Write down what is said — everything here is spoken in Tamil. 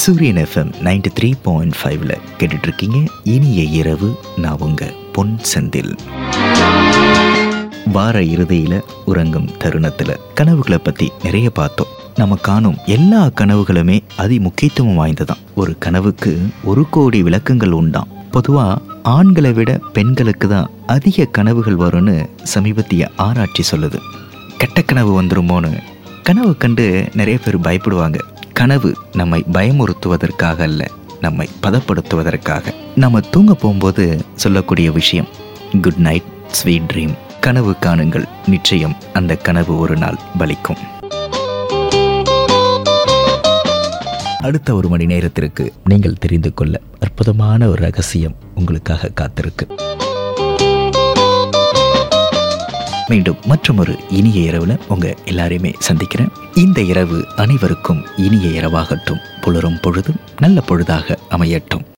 சூரியன் எஃப்எம் நைன்டி த்ரீ பாயிண்ட் ஃபைவ்ல கேட்டுட்டு இருக்கீங்க இனிய இரவு நான் உங்க பொன் செந்தில் வார இறுதியில உறங்கும் தருணத்துல கனவுகளை பத்தி நிறைய பார்த்தோம் நம்ம காணும் எல்லா கனவுகளுமே அதி முக்கியத்துவம் வாய்ந்ததான் ஒரு கனவுக்கு ஒரு கோடி விளக்கங்கள் உண்டாம் பொதுவா ஆண்களை விட பெண்களுக்கு தான் அதிக கனவுகள் வரும்னு சமீபத்திய ஆராய்ச்சி சொல்லுது கெட்ட கனவு வந்துருமோன்னு கனவு கண்டு நிறைய பேர் பயப்படுவாங்க கனவு நம்மை பயமுறுத்துவதற்காக அல்ல நம்மை பதப்படுத்துவதற்காக நம்ம தூங்க போகும்போது சொல்லக்கூடிய விஷயம் குட் நைட் ஸ்வீட் ட்ரீம் கனவு காணுங்கள் நிச்சயம் அந்த கனவு ஒரு நாள் பலிக்கும் அடுத்த ஒரு மணி நேரத்திற்கு நீங்கள் தெரிந்து கொள்ள அற்புதமான ஒரு ரகசியம் உங்களுக்காக காத்திருக்கு மீண்டும் மற்றொரு இனிய இரவுல உங்க எல்லாரையுமே சந்திக்கிறேன் இந்த இரவு அனைவருக்கும் இனிய இரவாகட்டும் புலரும் பொழுதும் நல்ல பொழுதாக அமையட்டும்